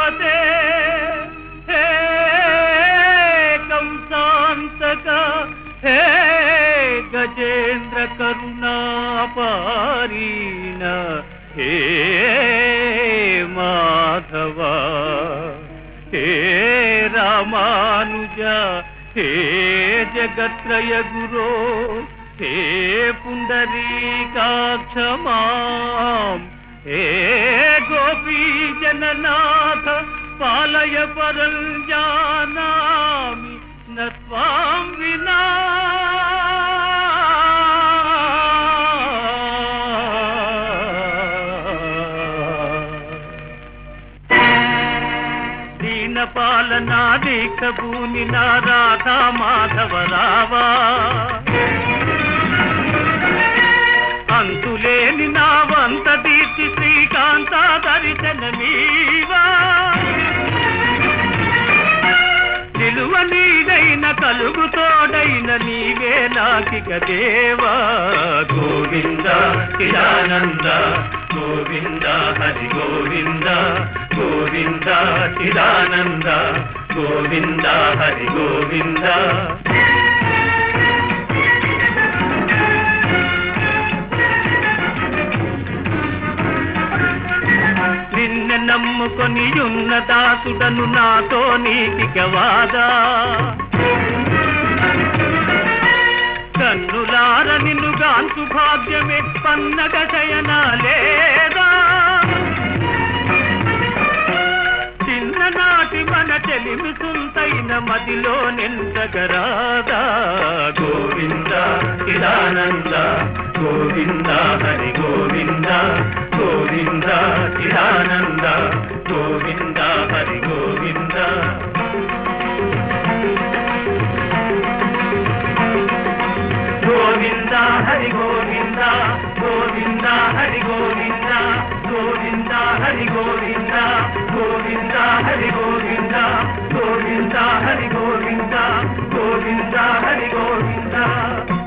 పతే హే కంసాంతక హే గజేంద్ర కరుణాపారీణ హే మాధవ హే రామానుజ హే జగత్రయ గురో హే పుండరీకాక్ష మాం హే గోపీ జననాథ పాలయ పరం జానామి నత్వాం వినా దీన పాలనా దీక్ష భూని నా రాధా మాధవ రావా అంతులేని నా వంత దీర్చి శ్రీకాంత దర్శనమీవా నిలువ నీడైన కలుగు తోడైన నీవే నాకిక దేవా గోవింద చిదానంద గోవింద హరి గోవింద గోవింద చిదానంద గోవింద హరి గోవింద నిన్న నమ్ముకొని ఉన్న దాసుడను నాతో నీకిక వాదా కన్నులార నిన్ను గాంతు భాగ్యమే పన్నగ శయన లేదా చిన్ననాటి మన చెలిమి సుంతైన మదిలో నిందగరాదా గోవింద చిదానంద గోవింద హరి గోవింద గోవింద చిదానంద గోవింద హరి గోవింద గోవింద హరి గోవింద గోవింద హరి గోవింద గోవింద హరి గోవింద గోవింద హరి గోవింద గోవింద హరి గోవింద గోవింద హరి గోవింద